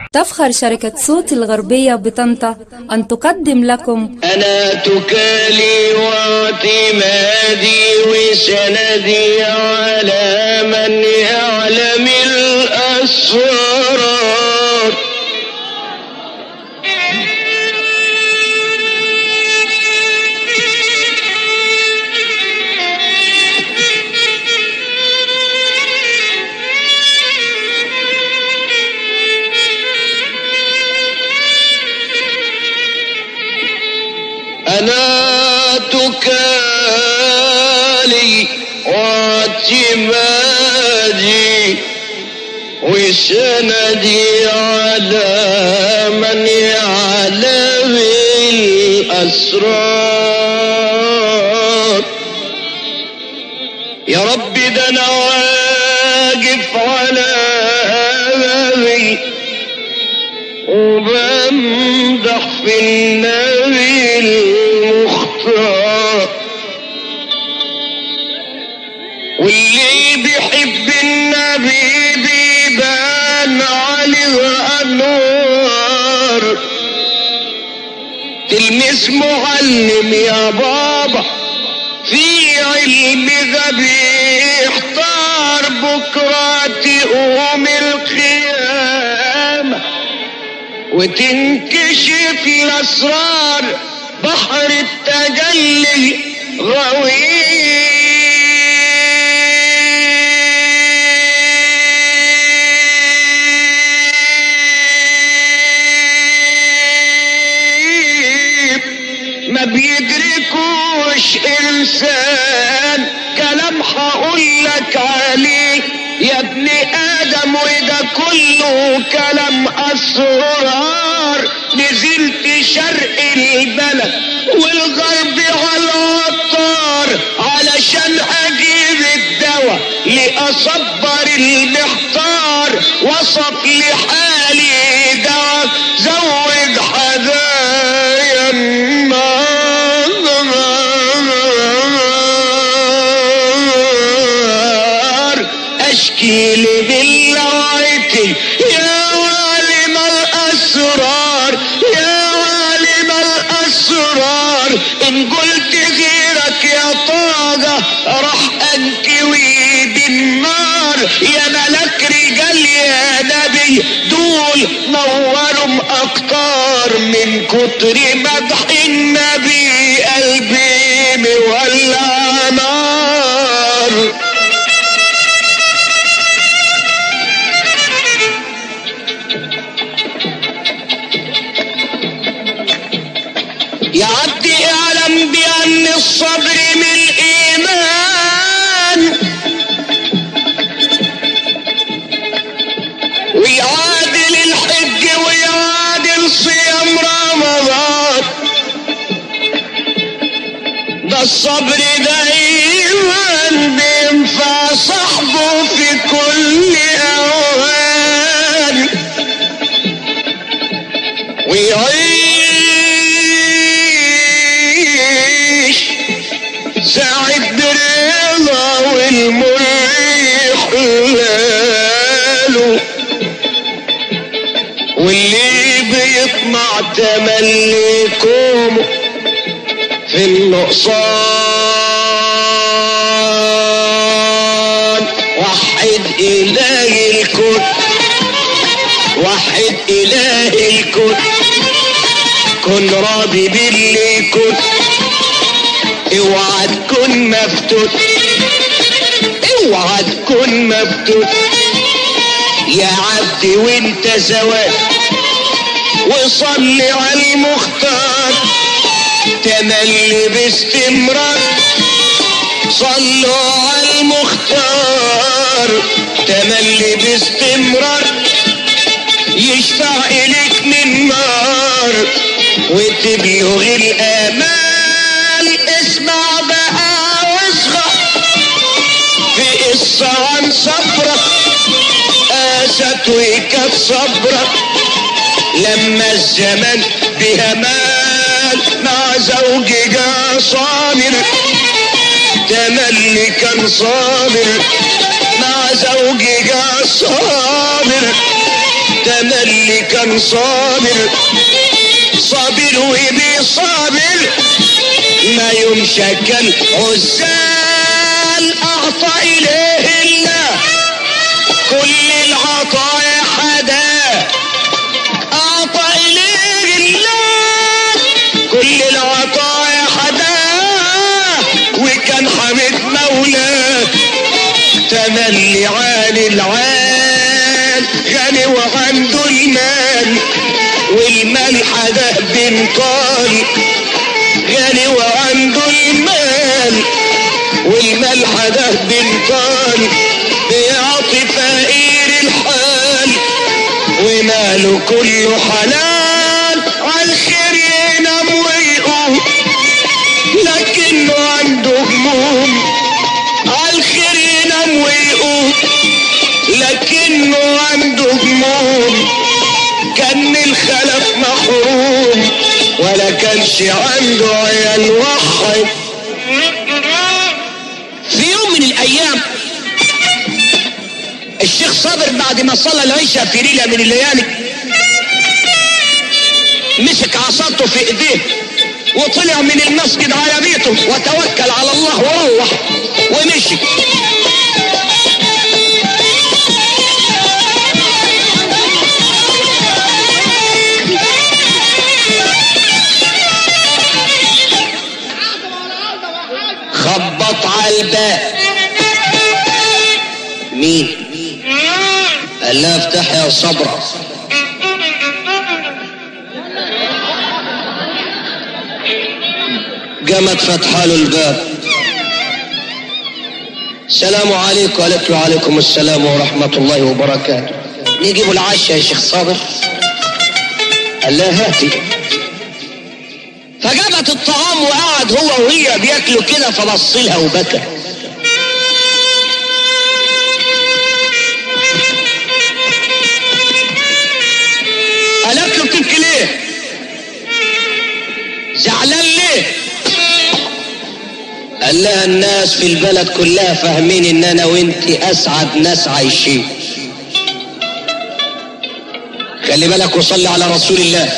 تفخر شركة صوت الغربية بطنطا أن تقدم لكم أنا تكالي واعتمادي وسندي على من يعلم الأسرار أنا تكالي واعتمادي وسندي على من يعلم الأسرار يا رب ده أنا واقف على أمامي وبمدح في النبي المختار واللي بيحب النبي بيبان عليه انوار تلمس معلم يا بابا في علم ذبي احتار بكرة تقوم القيامة وتنكشف الأسرار بحر التجلي غويب ما بيدركوش انسان كلام هقول لك عليه يا ابن ادم وده كله كلام اسرار نزلت شرق البلد والغرب على العطار علشان اجيب الدواء لاصبر المحتار وصف لحالي دواء زود حدايا النار اشكي لبلوعتي يا عالم الاسرار يا عالم الاسرار ان قلت غيرك يا طاقة راح انكوي بالنار يا ملك رجال يا نبي دول نورهم اكتر من كتر مدح النبي قلبي مولع نار يا عبدي اعلم بان الصبر من الايمان ويعادل الحج ويعادل صيام رمضان ده الصبر دايما بينفع صاحبه في كل اوان ويعيش سعد بالرضا والمريح لاله واللي بيطمع تملكهم في النقصان وحد إله الكون وحد إله الكون كن راضي باللي كن اوعى تكون مفتون اوعى تكون مفتون يا عبدي وانت سواء وصلي على المختار تملي باستمرار صلوا على المختار تملي باستمرار يشفع إليك من نار وتبلغ الآمال اسمع بقى واصغى في قصة عن صبرك قاست وكانت صبرك لما الزمن بها مال مع زوجها صابر تملي كان صابر مع زوجها صابر تملي كان صابر صابر وبيصابر ما يوم شكل عزال اعطى اليه الله كل العطايا حدا اعطى اليه الله كل العطايا حدا وكان حميد مولاه تملي عالي العال غني وعنده المال والمال حدا بنقال غني وعنده المال والمال حدا بنقال بيعطي فقير الحال وماله كله حلال عالخير ينام ويقوم لكنه عنده هموم عالخير ينام ويقوم لكنه عنده هموم كان من الخلف محروم ولا كانش عنده عيال وحد في يوم من الايام الشيخ صابر بعد ما صلى العشاء في ليله من الليالي مسك عصاته في ايديه وطلع من المسجد على بيته وتوكل على الله وروح ومشي خبط على الباب مين قال لها افتح يا صبرا قامت فتح له الباب السلام عليكم قالت له عليكم السلام ورحمة الله وبركاته نجيب العشاء يا شيخ صابر قال لها هاتي فجابت الطعام وقعد هو وهي بياكلوا كده فبص لها وبكى قالت له بتبكي ليه زعلان ليه قال لها الناس في البلد كلها فاهمين ان انا وانت اسعد ناس عايشين خلي بالك وصلي على رسول الله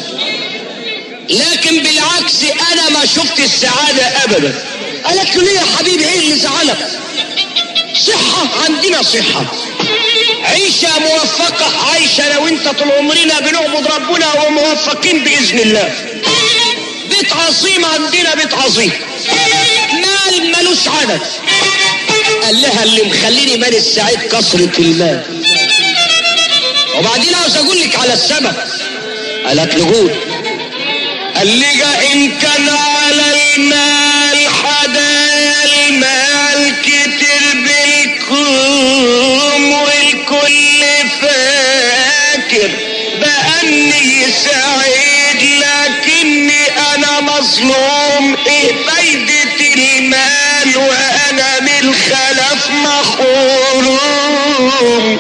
لكن بالعكس انا ما شفت السعادة ابدا قالت له ليه يا حبيبي ايه اللي زعلك صحة عندنا صحة عيشة موفقة عايشة لو انت طول عمرنا بنعبد ربنا وموفقين بإذن الله بيت عظيم عندنا بيت عظيم مال ملوش عدد قال لها اللي مخليني مال السعيد كثرة المال وبعدين عاوز اقول لك على السبب قالت له قول قال لي جا ان كان على المال حدايا المال كتير بالكوم والكل فاكر بأني سعيد لكني انا مظلوم ايه فايدة المال وانا من الخلف محروم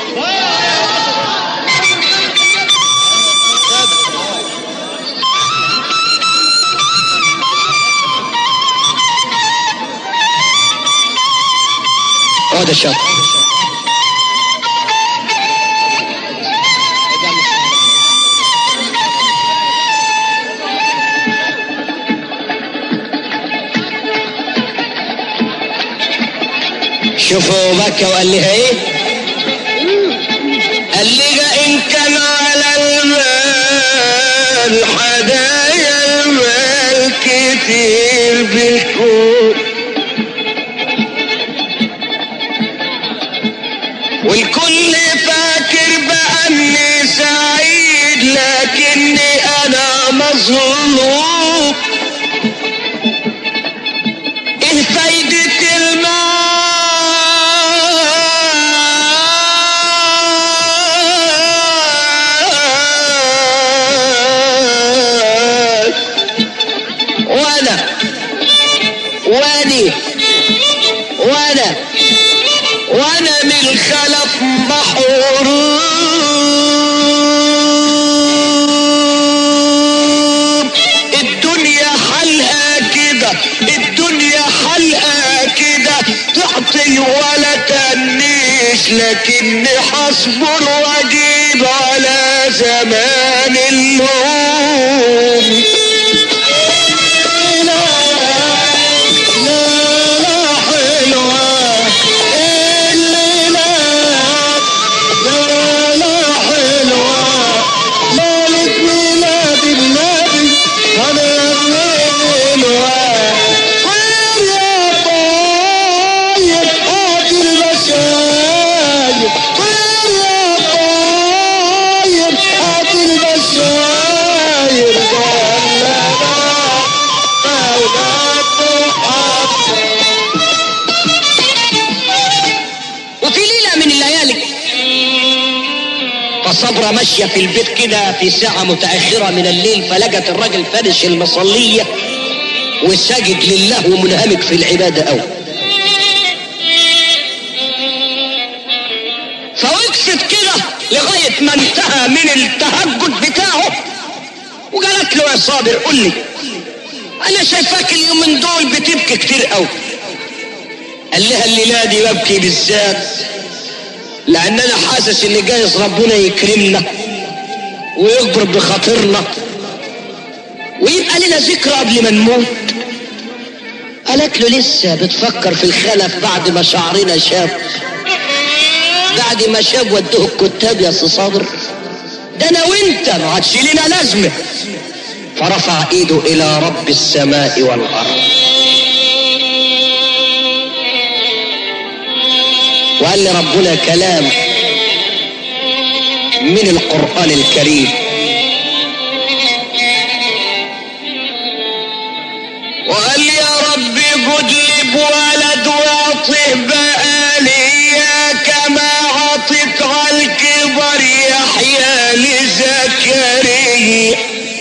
هذا الشرط شوفوا بكى وقال لها ايه قال لي ان كان على المال حدايا المال كتير بالكون والكل فاكر بأني سعيد لكني أنا مظلوم إيه فايدة المال وأنا وأني وأنا وانا من الخلف محروم الدنيا حلقة كده الدنيا حلقة كده تعطي ولا تنيش لكني حصبر واجيب على زمان النوم لا لا لا حلوة الليلة لا لا حلوة ليلة ميلاد النبي أنا حلوة خير يا طيب هات المشايب خير يا طيب هات المشايب وفي ليلة من الليالي فصبرة ماشية في البيت كده في ساعة متأخرة من الليل فلقت الراجل فارش المصلية وساجد لله ومنهمك في العبادة أوي فوقفت كده لغاية ما انتهى من التهجد بتاعه وقالت له يا صابر قل لي انا شايفاك اليومين دول بتبكي كتير قوي قال لها الليله دي ببكي بالذات لان انا حاسس ان جايز ربنا يكرمنا ويكبر بخاطرنا ويبقى لنا ذكرى قبل ما نموت قالت له لسه بتفكر في الخلف بعد ما شعرنا شاب بعد ما شاب ودوه الكتاب يا سي صابر ده انا وانت ما عادش لنا لازمه فرفع ايده الى رب السماء والارض وقال لي ربنا كلام من القران الكريم وقال لي يا ربي قد لي بولد واعطه بقى ليا كما عطيت على الكبر يحيى لزكريا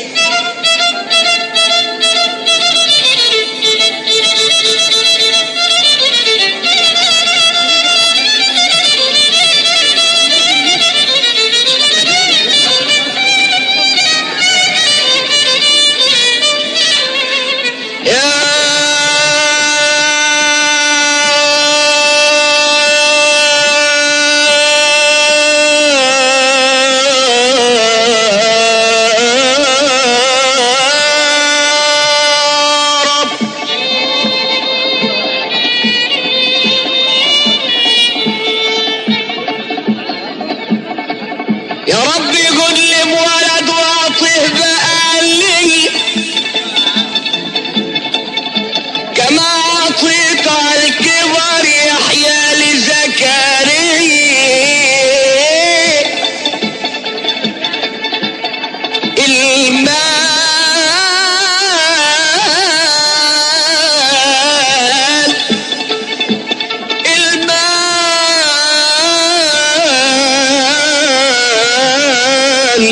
يا رب يا ربي قل لي بولد واعطيه بقى لي كما أعطيت على الكبر يحيى لزكريا المال المال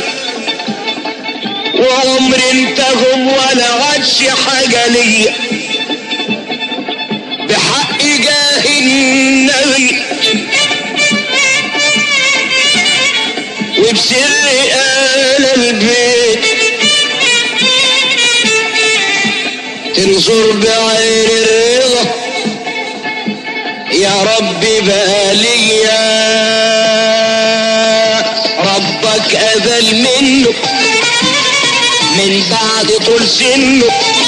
وعمر انتهم ولا عادش حاجة ليا بحق جاه النبي وبسر آل البيت تنظر بعين الرضا يا رب باليا ربك أذل منه من بعد طول سنه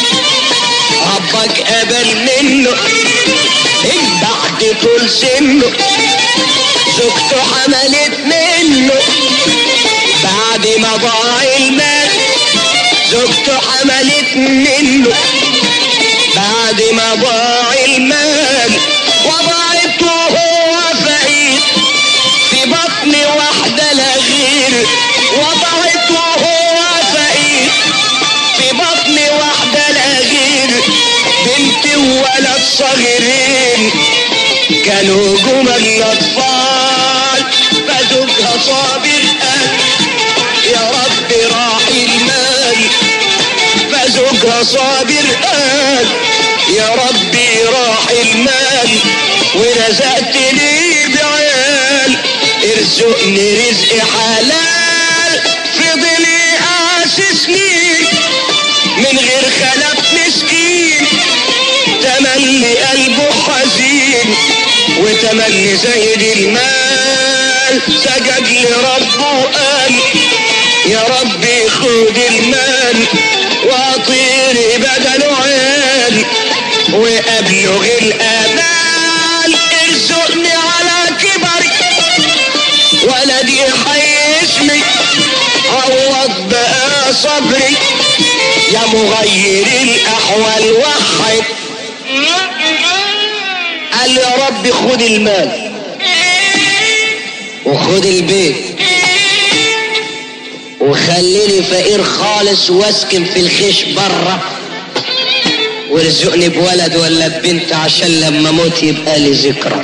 ربك قبل منه من بعد طول سنه زوجته حملت منه بعد ما ضاع المال زوجته حملت منه بعد ما ضاع المال وضعته وهو فقير في بطن واحدة لا غير وضعته وهو فقير في بطن واحدة لا غير بنت وولد صغيرين كانوا جمل الأطفال فزوجها صابر قال يا رب راعي المال فزوجها صابر قال يا ربي راعي المال ورزقتني بعيال ارزقني رزق حلال فضل يقاس سنين من غير خلف مسكين تملي قلبه حزين وتمني زايد المال سجد لربه وقال يا ربي خد المال واعطيني بدل عيال وابلغ الامال ارزقني على كبري ولدي حيشمي عوض بقى صبري يا مغير الاحوال وحد قال له يا رب خد المال وخد البيت وخليني فقير خالص واسكن في الخيش بره وارزقني بولد ولا ببنت عشان لما اموت يبقى لي ذكرى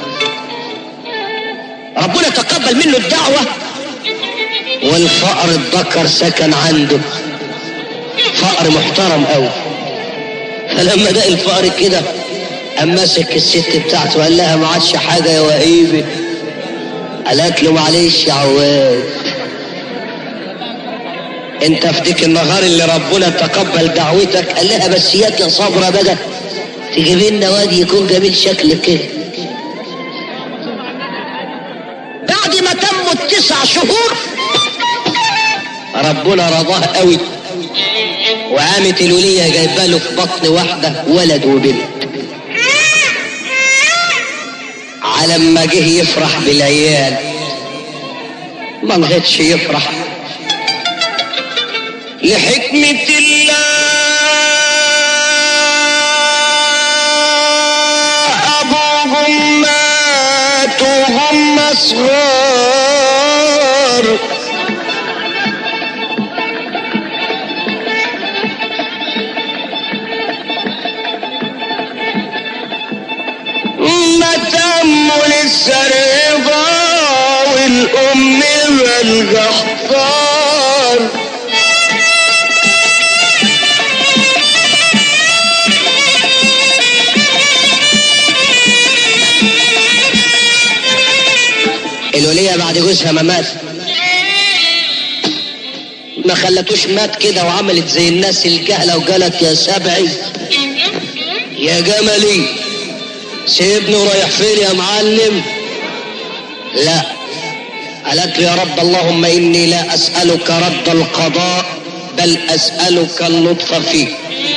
ربنا تقبل منه الدعوة والفقر الذكر سكن عنده فقر محترم قوي فلما لقى الفقر كده قام ماسك الست بتاعته وقال لها ما عادش حاجه يا وهيبه قالت له معلش يا عواد انت في ديك النهار اللي ربنا تقبل دعوتك قال لها بس ياك يا صبرة بقى تجيب لنا واد يكون جميل شكلك كده بعد ما تموا التسع شهور ربنا رضاه قوي وقامت الولية جايبه له في بطن واحدة ولد وبنت على ما جه يفرح بالعيال ما لقيتش يفرح لحكمة الله أبوهم ماتوا هم صغار ما تموا لسه رضا والأم والقحطان الولية بعد جوزها ما مات ما خلتوش مات كده وعملت زي الناس الجهلة وقالت يا سبعي يا جملي سيبني ورايح فين يا معلم لا قالت له يا رب اللهم اني لا اسالك رد القضاء بل اسالك اللطف فيه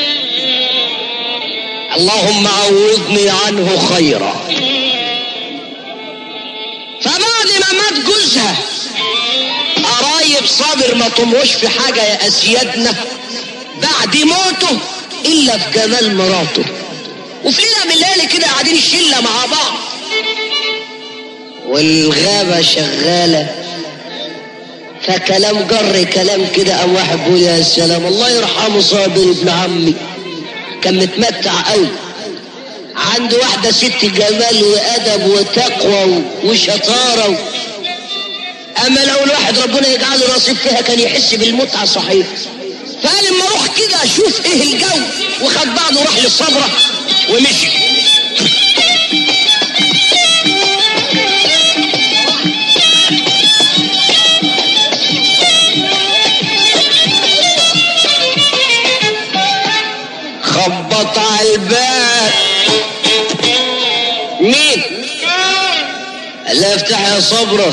اللهم عوضني عنه خيرا فبعد ما مات جوزها قرايب صابر ما طموش في حاجه يا اسيادنا بعد موته الا في جمال مراته وفي ليله من الليالي كده قاعدين الشله مع بعض والغابه شغاله فكلام جر كلام كده قام واحد بيقول يا سلام الله يرحمه صابر ابن عمي كان متمتع قوي عنده واحدة ست جمال وأدب وتقوى وشطارة أما لو الواحد ربنا يجعله نصيب فيها كان يحس بالمتعة صحيح فقال اما اروح كده اشوف ايه الجو وخد بعضه وراح للصبرة ومشي خبط على الباب مين قال لها افتح يا صبرة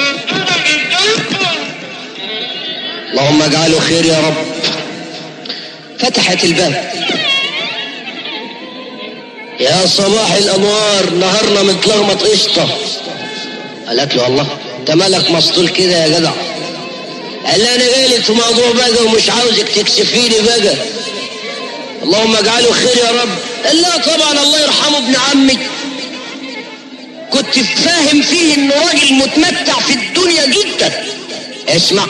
اللهم اجعله خير يا رب فتحت الباب يا صباح الانوار نهارنا متلخبط قشطه قالت له الله انت مالك مسطول كده يا جدع قال لها انا جايلك في موضوع بقى ومش عاوزك تكسفيني بقى اللهم اجعله خير يا رب قال لا طبعا الله يرحمه ابن عمي كنت فاهم فيه انه راجل متمتع في الدنيا جدا اسمع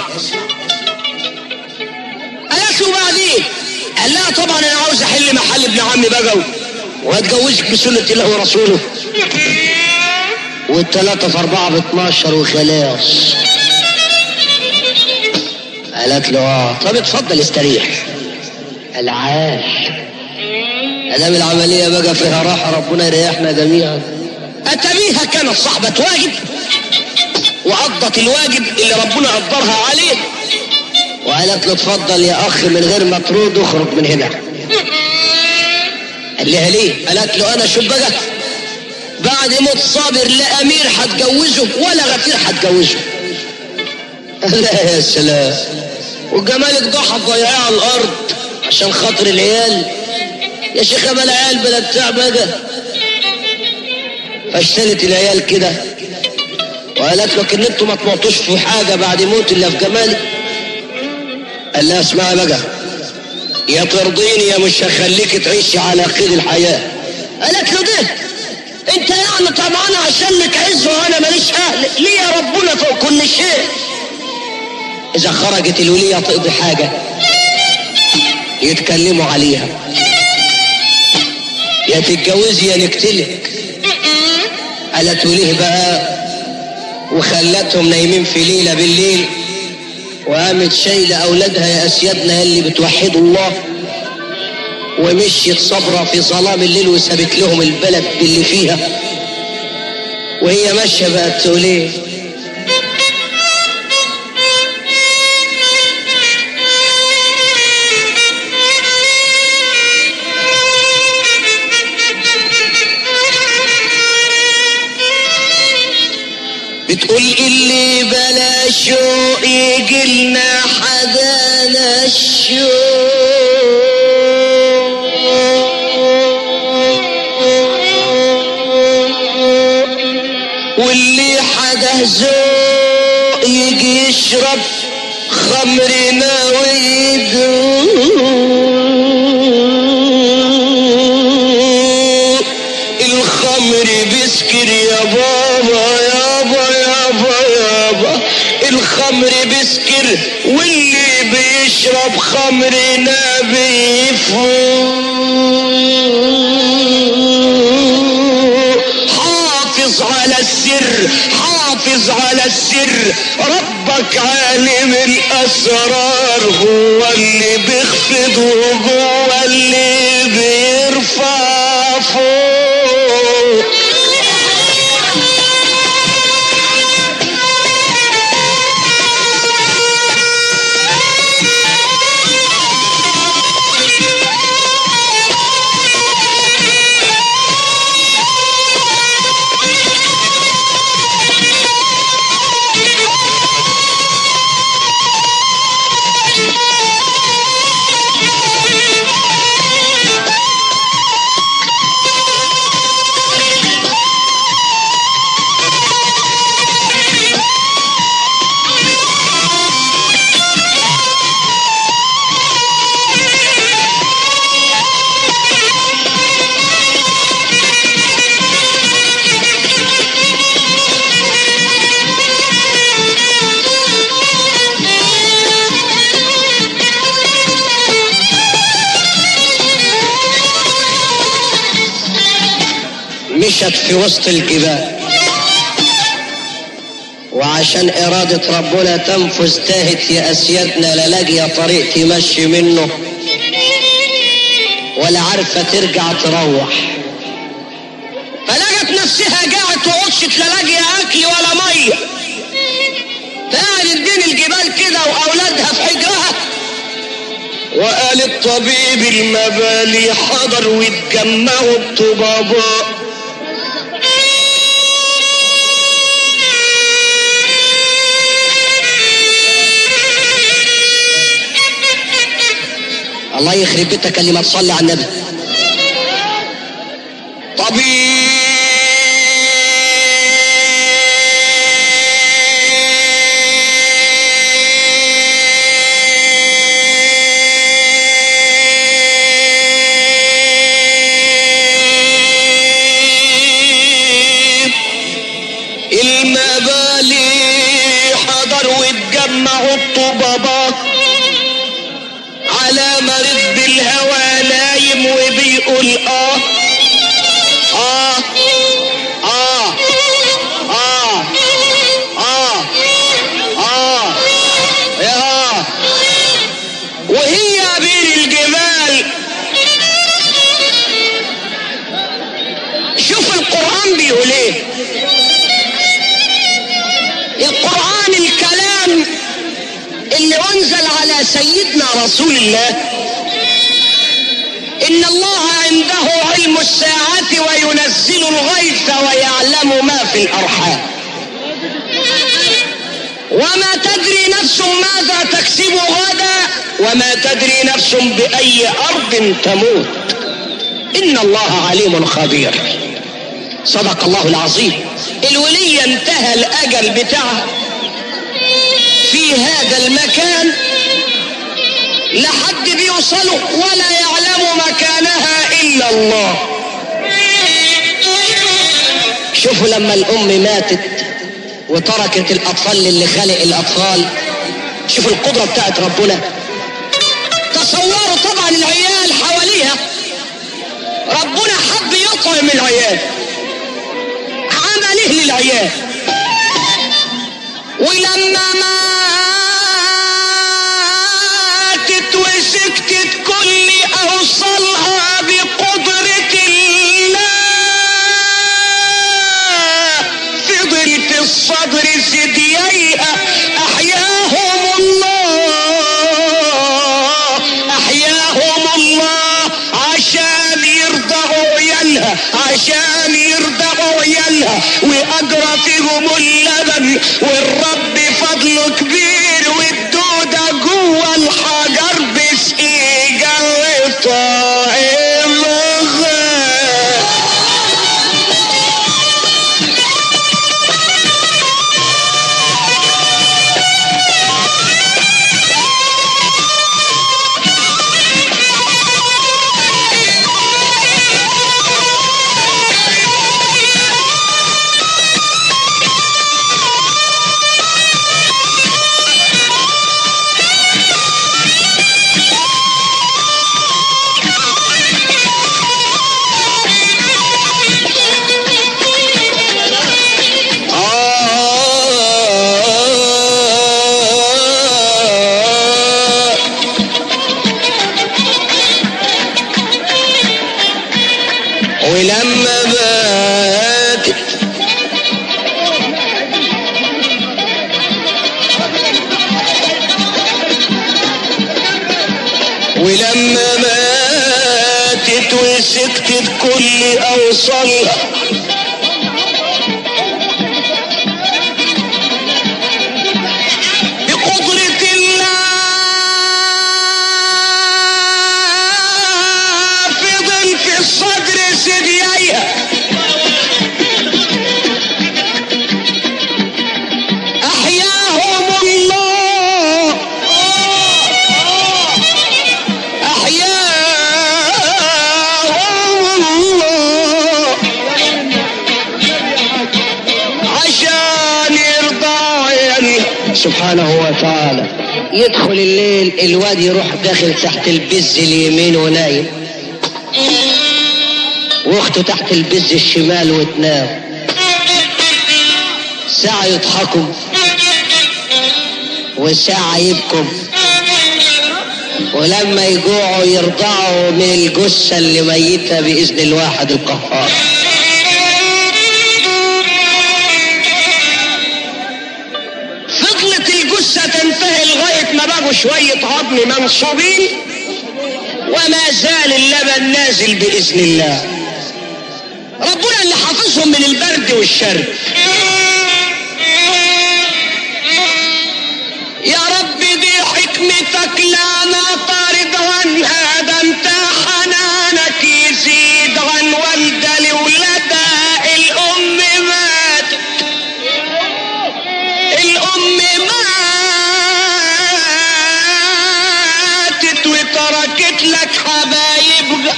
قالت له بعدين قال لها طبعا انا عاوز احل محل ابن عمي بقى وهتجوزك بسنة الله ورسوله والثلاثة في أربعة باتناشر وخلاص قالت له اه طب اتفضل استريح العاش ادام العمليه بقى فيها راحه ربنا يريحنا جميعا اتبيها كانت صاحبه واجب وقضت الواجب اللي ربنا قدرها عليه وقالت له اتفضل يا اخ من غير ما ترد اخرج من هنا قال لها ليه قالت له انا شوف بقى بعد موت صابر لا امير هتجوزه ولا غفير هتجوزه لا يا سلام وجمالك ضحى ضيعها على الارض عشان خاطر العيال يا شيخة بلا عيال بلا بتاع بقى فاشتلت العيال كده وقالت لك ان انتوا ما طمعتوش في حاجه بعد موت الا في جمالي قال لها اسمعي بقى يا ترضيني يا مش هخليك تعيشي على قيد الحياه قالت له ده انت يعني طمعانه عشان لك عز وانا ماليش اهل ليه يا ربنا فوق كل شيء اذا خرجت الوليه تقضي حاجه يتكلموا عليها يا تتجوزي يا نقتلك قالت وليه بقى وخلتهم نايمين في ليلة بالليل وقامت شايلة أولادها يا أسيادنا اللي بتوحدوا الله ومشيت صبرة في ظلام الليل وسابت لهم البلد باللي فيها وهي ماشية بقى تقول ايه بتقول اللي بلا شوق يجيلنا حدانا الشوق واللي حدا ذوق يجي يشرب خمرنا ويدوق الخمر بسكر يا بابا يابا يابا يابا الخمر بسكر واللي بيشرب خمرنا بيفوق حافظ على السر حافظ على السر ربك عالم الاسرار هو اللي بيخفض وهو اللي بيرفع فوق مشت في وسط الجبال وعشان إرادة ربنا تنفذ تاهت يا أسيادنا لا لاقية طريق تمشي منه ولا عارفة ترجع تروح فلقت نفسها قاعدة وعطشت لا لاقية أكل ولا مية فقعدت بين الجبال كده وأولادها في حجرها وقال الطبيب المبالي حضر واتجمعوا الطباباء الله يخرب بيتك اللي ما تصلي على النبي طبيب المبالي حضر واتجمعوا الطبابات على مريض بالهوى نايم وبيقول اه اه اه اه اه اه يا اه وهي بين الجبال شوف القرآن بيقول ايه القرآن الكلام اللي انزل على سيدنا رسول الله ان الله عنده علم الساعة وينزل الغيث في الأرحام وما تدري نفس ماذا تكسب غدا وما تدري نفس بأي أرض تموت إن الله عليم خبير صدق الله العظيم الولية انتهى الأجل بتاعها في هذا المكان لحد بيوصلوا ولا يعلم مكانها إلا الله شوفوا لما الأم ماتت وتركت الأطفال اللي خلق الأطفال شوفوا القدرة بتاعت ربنا تصوروا طبعا العيال حواليها ربنا حب يطعم العيال عمل ايه للعيال ولما ماتت وسكتت كل اوصلها بقدرة الله فضلت الصدر ثدييها احياهم الله احياهم الله عشان يرضعوا عيالها عشان يرضعوا عيالها واجرى فيهم اللبن والرب فضله كبير والدودة جوه الحجر بسقيجة وطائمها ولما ماتت ولما ماتت وسكتت كل اوصالها بقدرة الله فضل في الصدر سدييها أحياهم الله أحياهم الله عشان يرضى عيالها سبحانه وتعالى يدخل الليل الواد يروح داخل تحت البز اليمين ونايم واخته تحت البز الشمال وتنام ساعة يضحكوا وساعة يبكوا ولما يجوعوا يرضعوا من الجثة اللي ميتة بإذن الواحد القهار فضلت الجثة تنتهي لغاية ما بقوا شوية عظم منصوبين وما زال اللبن نازل بإذن الله ربنا اللي حافظهم من البرد والشرب يا رب دي حكمتك لا نطرد عنها ده انت حنانك يزيد عن والدة لولادها الأم ماتت الأم ماتت وتركت لك حبايب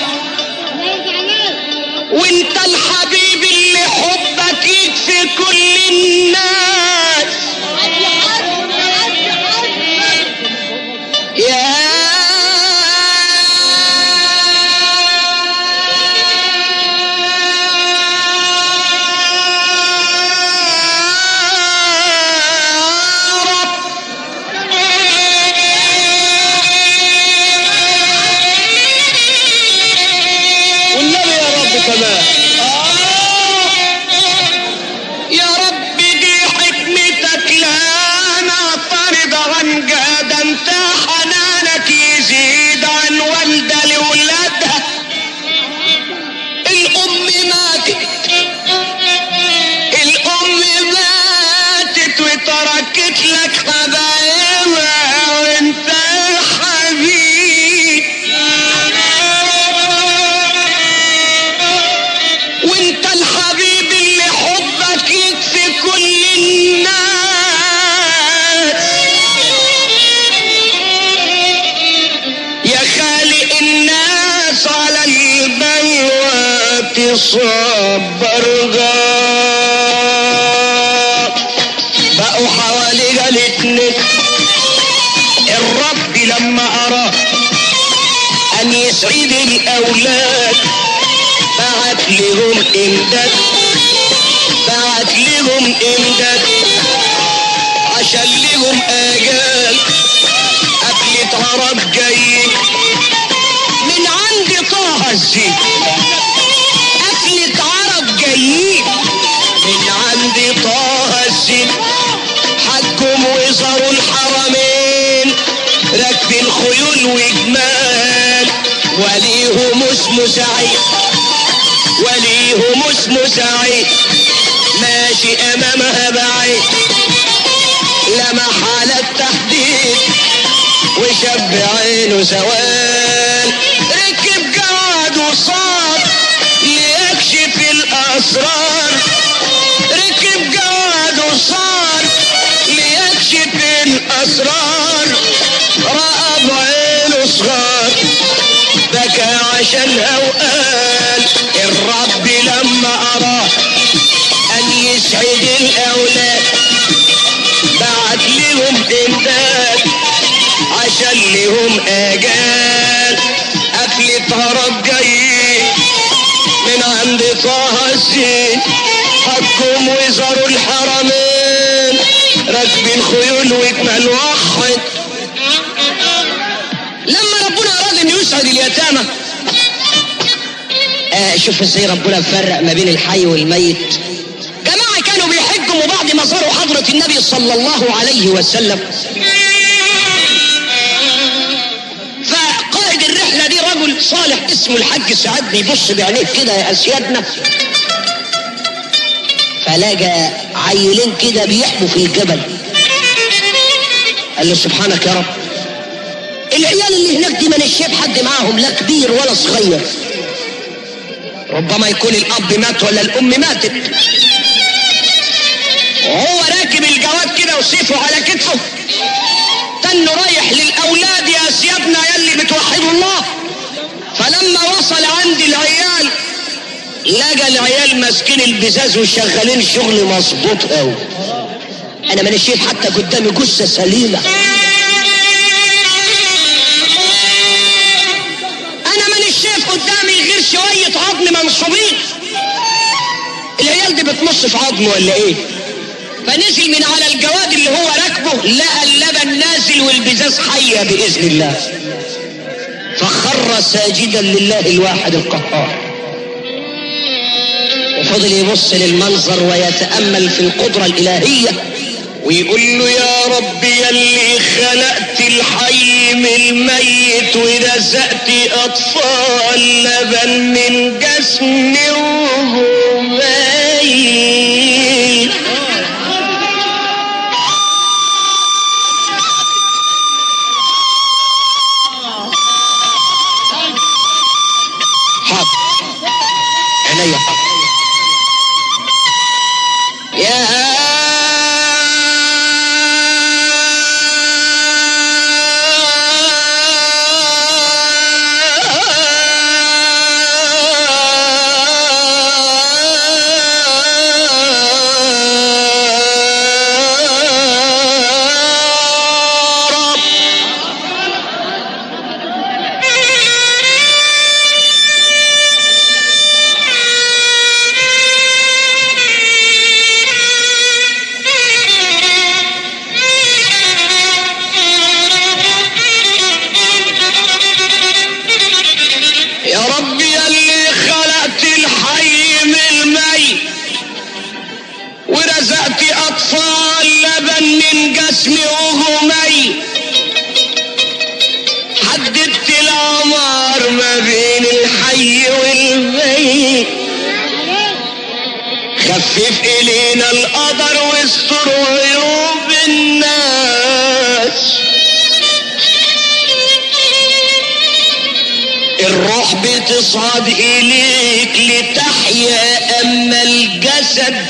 وانت الحبيب اللي حبك يكفي كل الناس يا رب والنبي يا رب كمان يا رب دي حكمتك لا نعترض عن جاد انت حنانك يزيد عن والدة لولادها الأم ماتت الأم تركت لك حبايبها وانت الحبيب وانت الحبيب اللي حبك يكفي كل الناس يا خالق الناس على البلوى تصبر غاب بقوا حوالي الاتنين الرب لما أراد أن يسعد الأولاد بعت لهم إمداد بعت لهم إمداد عشان لهم آجال قبل عرب جايين من عند طه الزين قفلة عرب جايين من عند طه الزين حجهم وزاروا الحرمين راكبين خيول وجمال وليهم اسمه سعيد وليهم اسمه سعيد ماشي امامها بعيد لمح على التحديد وشب عينه سوال ركب جواد وصار ليكشف الاسرار ركب جواد وصار ليكشف الاسرار راى بعينه صغار بكى عشانها وقال الرب لما اراد ان يسعد الاولاد بعت لهم امداد عشان لهم اجال اكلة هرب جاي من عند طه الزين حكم وزاروا الحرمين راكبين خيول وجمال واحد لما ربنا اراد ان يسعد اليتامى آه شوف ازاي ربنا فرق ما بين الحي والميت جماعة كانوا بيحجوا وبعد ما زاروا حضرة النبي صلى الله عليه وسلم فقائد الرحلة دي رجل صالح اسمه الحاج سعد بيبص بعينيه كده يا أسيادنا فلقى عيلين كده بيحبوا في الجبل قال له سبحانك يا رب العيال اللي هناك دي ما شايف حد معاهم لا كبير ولا صغير ربما يكون الاب مات ولا الام ماتت وهو راكب الجواد كده وسيفه على كتفه تنه رايح للاولاد يا سيادنا يلي بتوحدوا الله فلما وصل عند العيال لقى العيال ماسكين البزاز وشغالين شغل مظبوط قوي انا ما شايف حتى قدامي جثه سليمه انا مانيش شايف قدامي غير شويه عظم منصوبين العيال دي بتمص في عظمه ولا ايه فنزل من على الجواد اللي هو راكبه لقى اللبن نازل والبزاز حيه باذن الله فخر ساجدا لله الواحد القهار وفضل يبص للمنظر ويتامل في القدره الالهيه ويقول له يا رب يلي خلقت الحي من الميت ورزقت اطفال لبن من جسم وهو ميت حاضر عينيا حاضر يا رب يا رب يلي خلقت الحي من الميت ورزقت اطفال لبن من جسم وهمي حددت العمار ما بين الحي والميت خفف إلينا القدر واستر عيوب الناس الروح بتصعد إليك لتحيا أما الجسد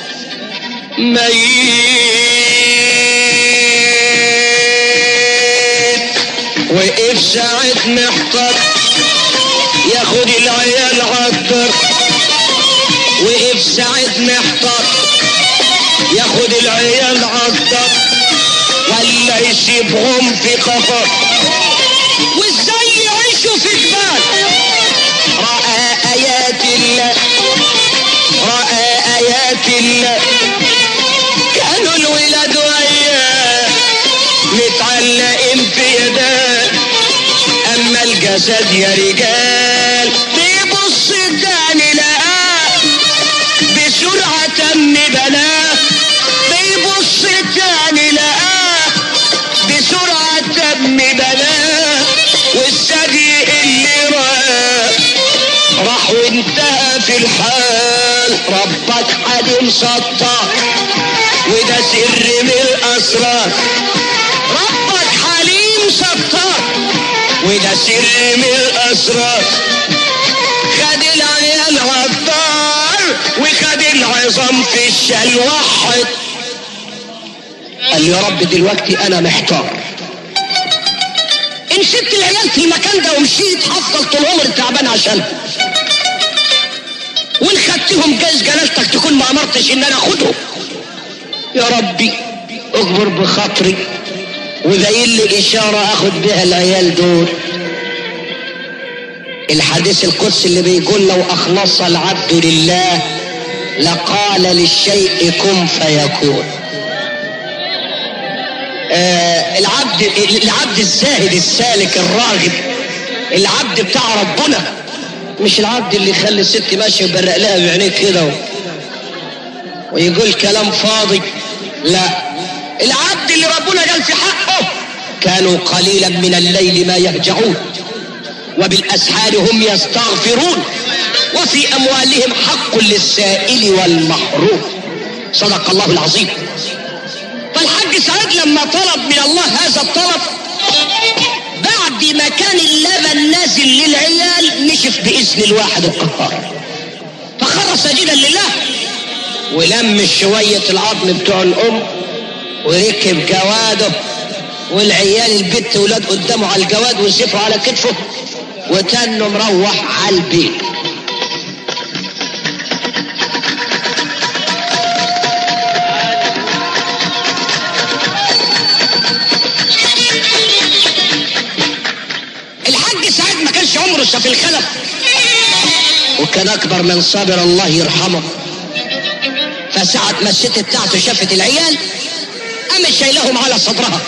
ميت وقف ساعة محتار ياخد العيال عطر وقف ساعة محتار ياخد العيال عطر ولا يسيبهم في قفر وازاي يعيشوا في جبال رأى آيات الله رأى آيات الله كانوا الولاد وياه متعلقين في يداه أما الجسد يا رجال بيبص تاني لقاه بسرعة تم بناه بيبص تاني لقاه بسرعة تم بناه والثدي اللي راه راح وانتهى في الحال ربك حليم ستار وده سر من الاسرار ربك حليم ستار وده سر من الاسرار خد العيال عطار وخد العظام في الشال وحد قال لي يا رب دلوقتي انا محتار ان سبت العيال في المكان ده ومشيت هفضل طول عمري تعبان عشانهم وان خدتهم جايز جلالتك تكون ما امرتش ان انا اخدهم يا ربي اجبر بخاطري وزين لي اشاره اخد بها العيال دول الحديث القدسي اللي بيقول لو اخلص العبد لله لقال للشيء كن فيكون آه العبد العبد الزاهد السالك الراغب العبد بتاع ربنا مش العبد اللي يخلي الست ماشيه يبرق لها بعينيه كده و... ويقول كلام فاضي لا العبد اللي ربنا قال في حقه كانوا قليلا من الليل ما يهجعون وبالاسحار هم يستغفرون وفي اموالهم حق للسائل والمحروم صدق الله العظيم فالحاج سعيد لما طلب من الله هذا الطلب بعد ما كان اللبن نازل للعيال نشف باذن الواحد القهار فخر ساجدا لله ولم شوية العظم بتوع الأم وركب جواده والعيال البت ولاد قدامه على الجواد وسيفه على كتفه وتنه مروح على البيت الحاج سعيد ما كانش عمره في الخلف وكان اكبر من صابر الله يرحمه فساعة ما الست بتاعته شافت العيال قامت شايلهم على صدرها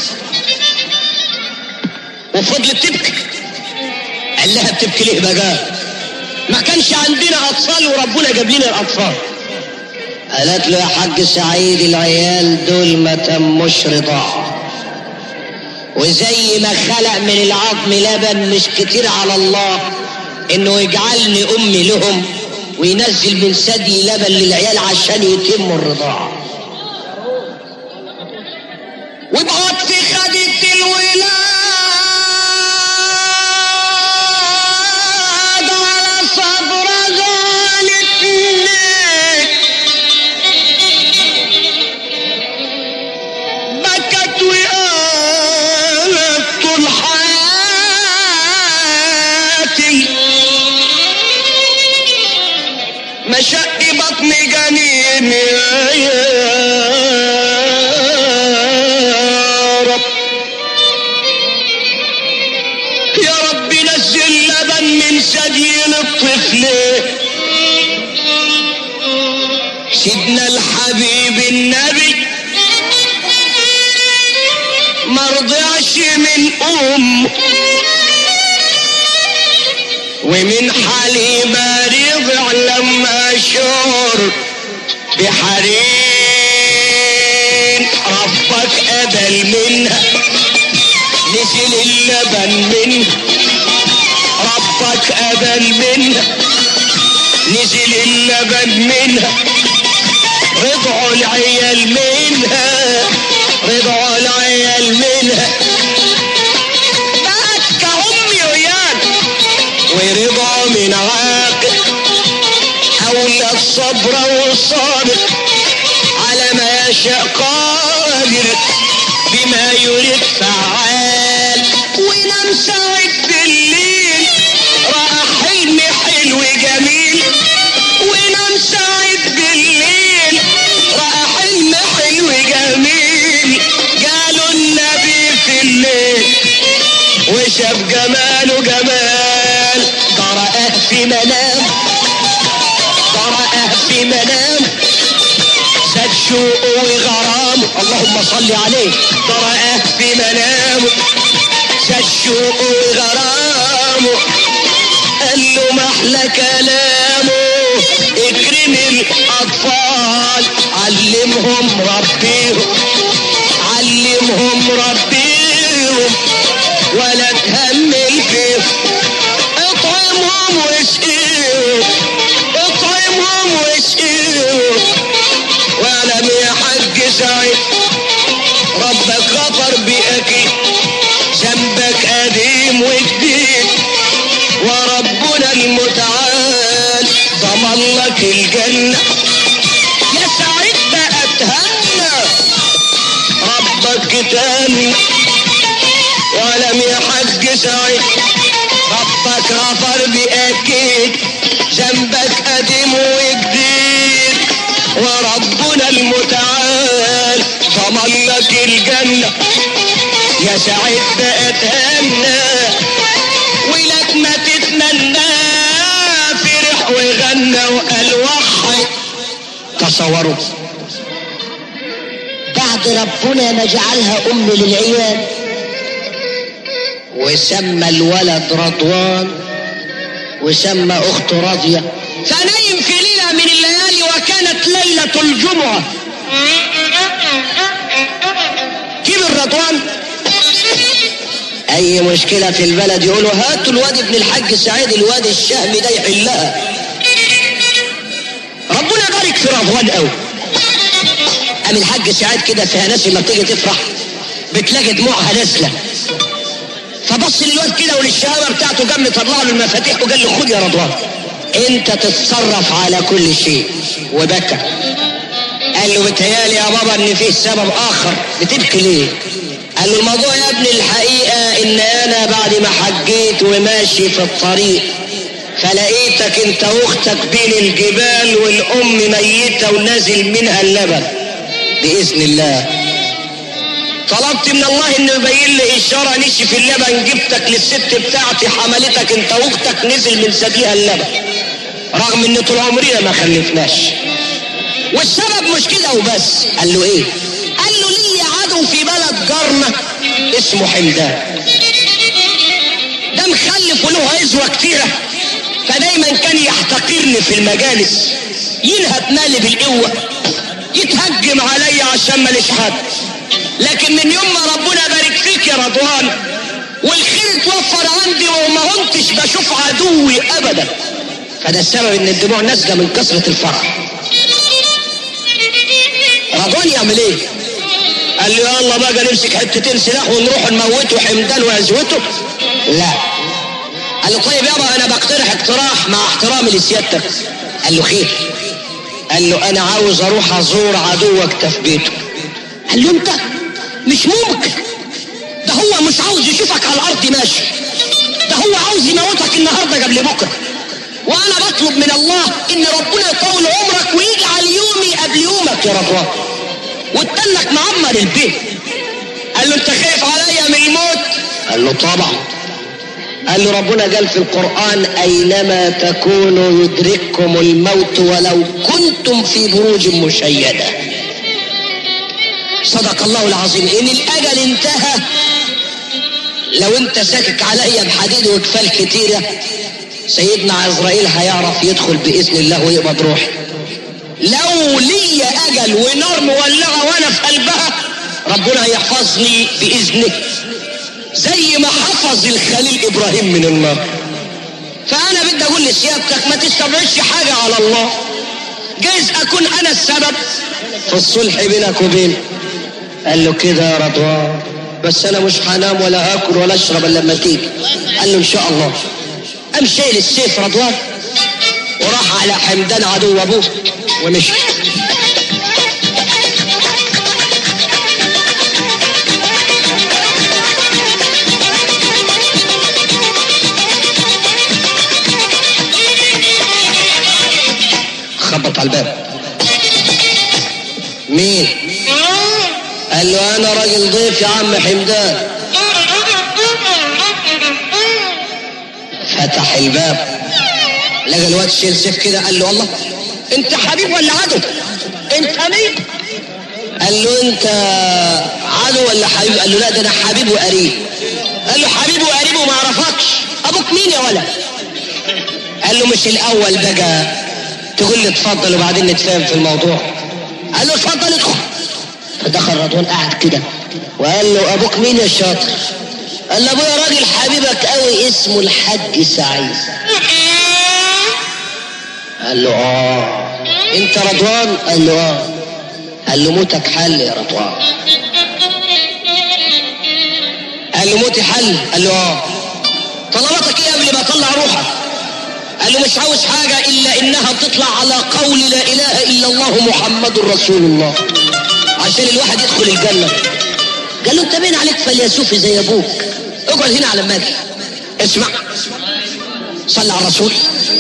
وفضلت تبكي قال لها بتبكي ليه بقى ما كانش عندنا اطفال وربنا جاب لنا الاطفال قالت له يا حاج سعيد العيال دول ما تموش رضاعه وزي ما خلق من العظم لبن مش كتير على الله انه يجعلني امي لهم وينزل من ثدي لبن للعيال عشان يتموا الرضاعة وابعد في خدة الولاد على صبر ذلك بكت وقالت طول حياتي مشق بطن جنين يا رب يا رب نزل لبن من ثدي الطفل سيدنا الحبيب النبي مرضعش من ام ومن حليمة رضع لما شعر بحريم ربك أبل منها نزل اللبن منها ربك أبل منها نزل اللبن منها الصبر والصابر على ما يشاء قادر بما يريد فعال ونام ساعد بالليل رأى حلم حلو جميل ونام ساعد بالليل رأى حلم حلو جميل قالوا النبي في الليل وشاف جماله جمال قرأه في منام قرأه في منام زاد شوقه وغرامه اللهم صل عليه قرأه في منامه زاد شوقه وغرامه قال له محلى كلامه اكرم الاطفال علمهم ربيهم علمهم ربيهم ولا تهمل فيهم اطعمهم واسقيهم اطعمهم واسقيهم واعلم يا حاج سعيد ربك غفر بأكيد ذنبك قديم وجديد وربنا المتعال ضمن لك الجنة يا سعيد بقى تهنى ربك تهنى ولم يحج سعيد ربك غفر بأكيد ذنبك قديم وجديد وربنا المتعال ضمن لك الجنة يا سعيد بقى تهنى ولك ما تتمنى فرح وغنى وقال وحي تصوروا بعد ربنا ما جعلها ام للعيال وسمى الولد رضوان وسمى اخته راضيه فنايم في ليله من الليالي وكانت ليله الجمعه كبر رضوان اي مشكله في البلد يقولوا هاتوا الواد ابن الحاج سعيد الواد الشهم ده يحلها ربنا بارك في رضوان قوي قام الحاج سعيد كده فيها ناس لما بتيجي تفرح بتلاقي دموعها نازله فبص للواد كده وللشهامه بتاعته قام طلع له المفاتيح وقال له خد يا رضوان انت تتصرف على كل شيء وبكى قال له بتهيالي يا بابا ان فيه سبب اخر بتبكي ليه قال له الموضوع يا ابني الحقيقه ان انا بعد ما حجيت وماشي في الطريق فلقيتك انت واختك بين الجبال والام ميته ونازل منها اللبن باذن الله طلبت من الله انه يبين لي اشاره نشف اللبن جبتك للست بتاعتي حملتك انت واختك نزل من ثديها اللبن رغم ان طول عمرنا ما خلفناش والسبب مش كده وبس قال له ايه قال له لي عدو في بلد جارنا اسمه حمدان ده مخلف وله عزوه كتيره فدايما كان يحتقرني في المجالس ينهب مالي بالقوه يتهجم عليا عشان ماليش حد لكن من يوم ما ربنا بارك فيك يا رضوان والخير اتوفر عندي وما كنتش بشوف عدوي ابدا فده السبب ان الدموع نازله من كثره الفرح رضوان يعمل ايه قال له يلا بقى نمسك حتتين سلاح ونروح نموته حمدان وعزوته لا قال له طيب يابا انا بقترح اقتراح مع احترامي لسيادتك قال له خير قال له انا عاوز اروح ازور عدوك ده في بيته قال له انت مش ممكن ده هو مش عاوز يشوفك على الارض ماشي ده هو عاوز يموتك النهارده قبل بكره وانا بطلب من الله ان ربنا يطول عمرك ويجعل يومي قبل يومك يا رضوان وتنك معمر البيت قال له انت خايف عليا من الموت قال له طبعا قال له ربنا قال في القرآن أينما تكونوا يدرككم الموت ولو كنتم في بروج مشيدة صدق الله العظيم إن الأجل انتهى لو انت ساكك عليا بحديد وكفال كتيرة سيدنا عزرائيل هيعرف يدخل بإذن الله ويقبض روحي لو لي أجل ونار مولعة وأنا في قلبها ربنا هيحفظني بإذنه زي ما حفظ الخليل ابراهيم من النار فانا بدي اقول لسيادتك ما تستبعدش حاجه على الله جايز اكون انا السبب في الصلح بينك وبينه قال له كده يا رضوان بس انا مش هنام ولا هاكل ولا اشرب الا لما تيجي قال له ان شاء الله قام شايل السيف رضوان وراح على حمدان عدو ابوه ومشي خبط على الباب مين قال له انا راجل ضيف يا عم حمدان فتح الباب لقى الواد شيل سيف كده قال له الله انت حبيب ولا عدو انت مين قال له انت عدو ولا حبيب قال له لا ده انا حبيب وقريب قال له حبيب وقريب وما اعرفكش ابوك مين يا ولد قال له مش الاول بقى تقول لي اتفضل وبعدين نتفاهم في الموضوع قال له اتفضل ادخل فدخل رضوان قعد كده وقال له ابوك مين يا شاطر قال له ابويا راجل حبيبك قوي اسمه الحاج سعيد قال له اه انت رضوان قال له اه قال له موتك حل يا رضوان قال له موتي حل قال له اه طلباتك ايه قبل ما اطلع روحك قال له مش عاوز حاجة إلا إنها تطلع على قول لا إله إلا الله محمد رسول الله عشان الواحد يدخل الجنة قال له أنت باين عليك فيلسوفي زي أبوك اقعد هنا على ما أجي اسمع صلى على الرسول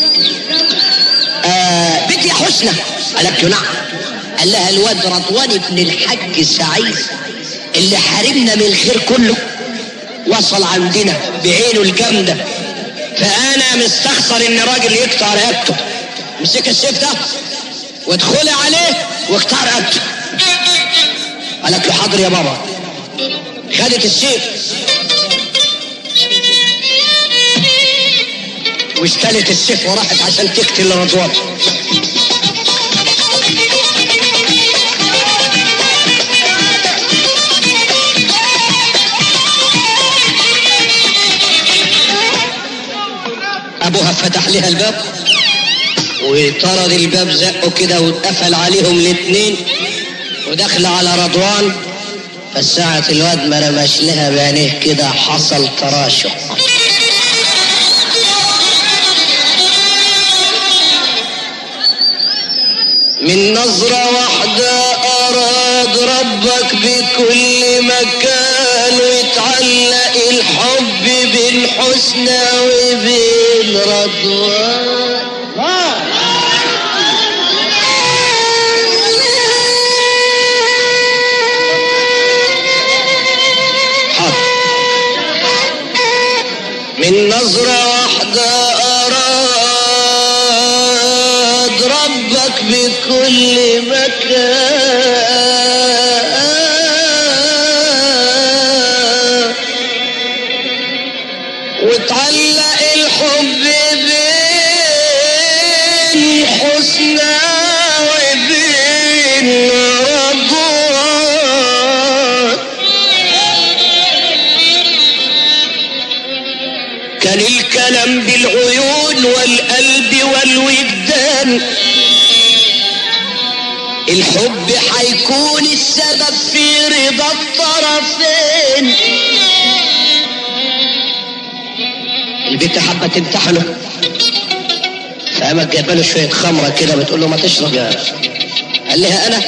آه بنت يا حسنى قالت له نعم قال لها الواد رضوان بن الحج سعيد اللي حاربنا من الخير كله وصل عندنا بعينه الجامده فانا مستخسر ان راجل يقطع رقبته مسك السيف ده وادخلي عليه واقطع رقبته قالت له حاضر يا بابا خدت السيف واشتلت السيف وراحت عشان تقتل رضوان ابوها فتح لها الباب وطرد الباب زقه كده واتقفل عليهم الاثنين ودخل على رضوان فساعة الواد ما رمش لها بعينيه كده حصل تراشق من نظرة واحدة أراد ربك بكل مكان ويتعلق الحب بالحسنى وبالرضوان من نظرة واحدة أراد ربك بكل مكان وتعلق الحب بين حسنى وبين رضوان كان الكلام بالعيون والقلب والوجدان الحب حيكون السبب في رضا الطرفين البنت حابه تمتحنه فقامت جايبه له شويه خمره كده بتقول له ما تشرب يا قال لها انا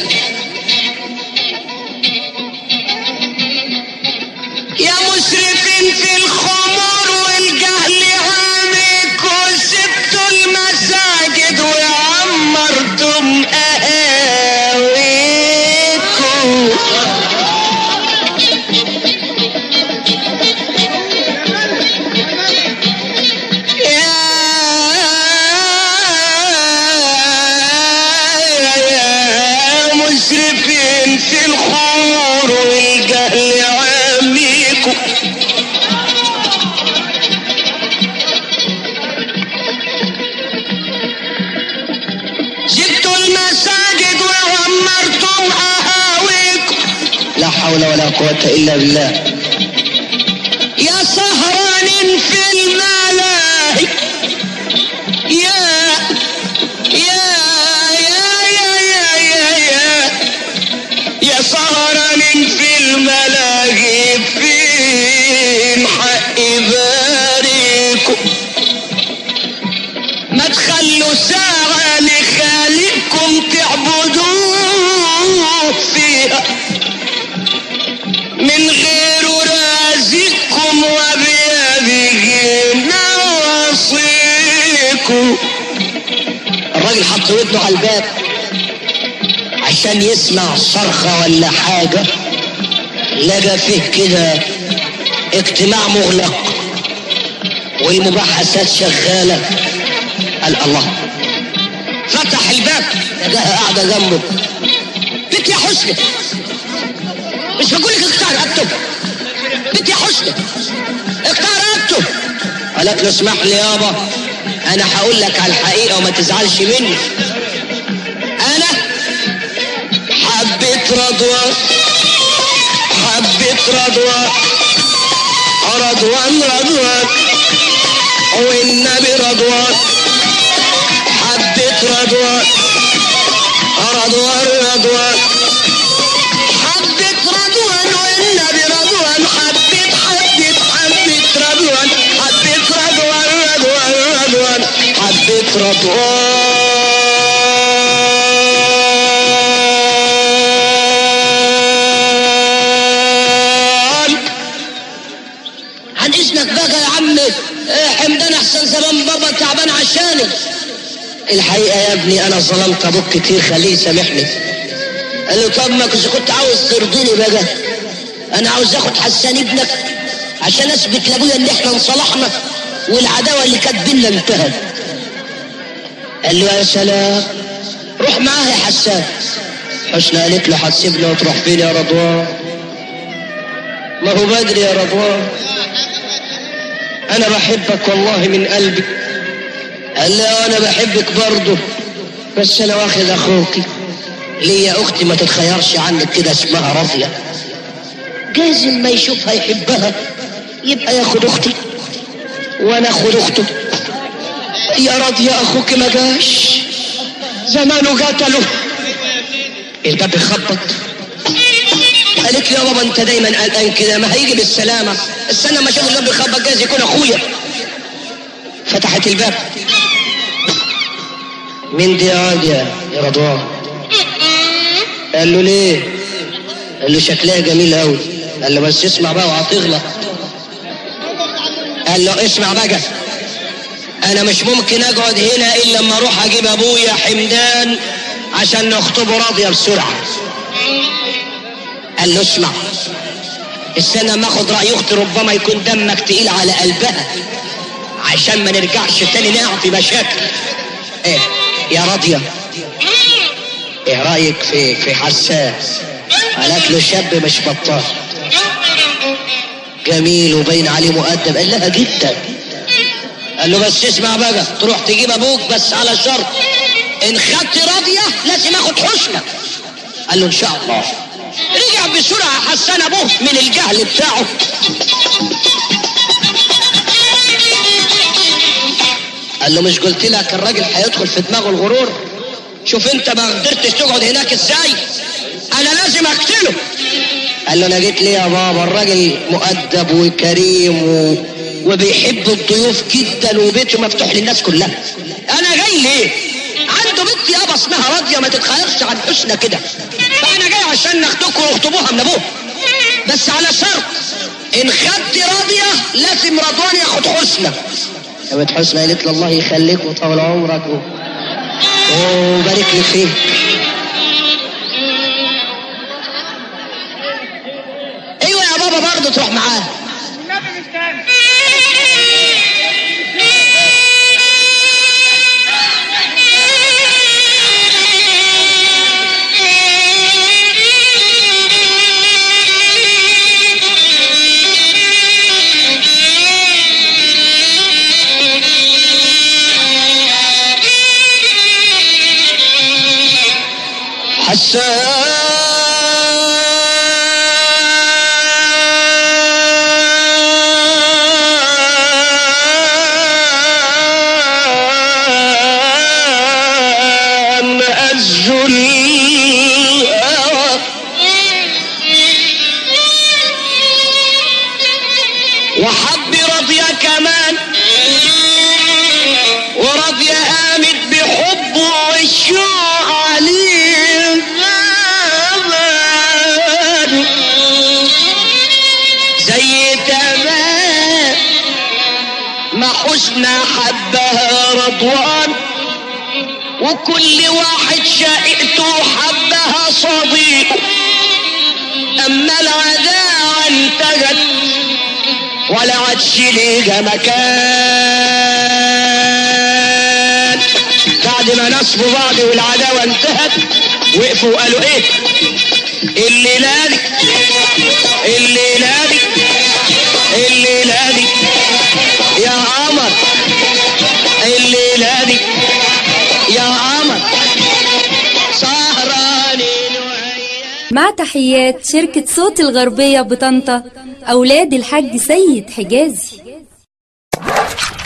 يا مسرفين في الخمر والجهل عامكوا سبتوا المساجد وعمرتم قهاويكوا يا مسرفين في الخمر والجهل عاميكم سبتوا المساجد وعمرتم قهاويكم لا حول ولا قوة إلا بالله يا سهران في الملاهي يا يا يا يا يا يا يا يا سهران في الملاهي فين حق باريكم ما تخلوا ساعة ودنه على الباب عشان يسمع صرخة ولا حاجة لقى فيه كده اجتماع مغلق والمباحثات شغالة قال الله فتح الباب لقاها قاعدة جنبه بنت يا حسني مش بقول لك اقطع رقبته بنت يا حسني اقطع رقبته قالت له اسمح لي يابا انا هقول لك على الحقيقة وما تزعلش مني انا حبيت رضوان حبيت رضوان رضوان رضوان والنبي رضوان حبيت رضوان رضوان رضوان حبيت رضوان والنبي رضوان حبيت حبيت حبيت رضوان حبيت رضوان رضوان رضوان حبيت رضوان عن اذنك بقى يا عم إيه حمدان احسن زمان بابا تعبان عشاني الحقيقه يا ابني انا ظلمت ابوك كتير خليه يسامحني قال له طب ما كنت كنت عاوز ترضيني بقى انا عاوز اخد حسان ابنك عشان اثبت لابويا ان احنا انصلحنا والعداوه اللي كانت بينا انتهت قال له يا سلام روح معاه يا حسان حسنى قالت له هتسيبني وتروح فين يا رضوان ما هو بدري يا رضوان انا بحبك والله من قلبي قال لي انا بحبك برضه بس انا واخد اخوكي ليا اختي ما تتخيرش عنك كده اسمها راضيه جايز ما يشوفها يحبها يبقى ياخد اختي وانا اخد اخته يا راضيه اخوك ما جاش زمانه قتله الباب بيخبط قالت لي يا بابا انت دايما قلقان كده ما هيجي بالسلامه استنى ما اشوف الباب بيخبط جايز يكون اخويا فتحت الباب مين دي يا عادية يا رضوان قال له ليه قال له شكلها جميل قوي قال له بس اسمع بقى وهتغلط قال له اسمع بقى انا مش ممكن اقعد هنا الا لما اروح اجيب ابويا حمدان عشان نخطبه راضيه بسرعه قال له اسمع استنى ما اخد راي اختي ربما يكون دمك تقيل على قلبها عشان ما نرجعش تاني نقع في مشاكل ايه يا راضيه ايه رايك في في حساس قالت له شاب مش بطال جميل وبين عليه مؤدب قال لها جدا قال له بس اسمع بقى تروح تجيب ابوك بس على شرط ان خدت راضيه لازم اخد حسنى قال له ان شاء الله رجع بسرعه حسن ابوه من الجهل بتاعه قال له مش قلت لك الراجل هيدخل في دماغه الغرور شوف انت ما قدرتش تقعد هناك ازاي انا لازم اقتله قال له انا جيت ليه يا بابا الراجل مؤدب وكريم و... وبيحب الضيوف جدا وبيته مفتوح للناس كلها انا جاي ليه عنده بنت يابا اسمها راضيه ما تتخيرش عن حسنى كده فانا جاي عشان ناخدكم واخطبوها من ابوه بس على شرط ان خدت راضيه لازم رضوان ياخد حسنى قامت حسنى قالت له الله يخليك وطول عمرك و... وبارك لي فيك ايوه يا بابا برضه تروح معاه حسان الذل وحب رضيا كمان ورضيا قامت بحبه والشوق عليه زمان زي تمام ما حسنى حبها رضوان وكل واحد شقته حبها صديق اما العداوة انتهت ولا عادش ليها مكان بعد ما نصبوا بعض والعداوة انتهت وقفوا وقالوا ايه الليلة دي الليلة دي الليلة دي يا قمر الليلة دي يا قمر سهرانين وعيال مع تحيات شركة صوت الغربية بطنطا أولاد الحاج سيد حجازي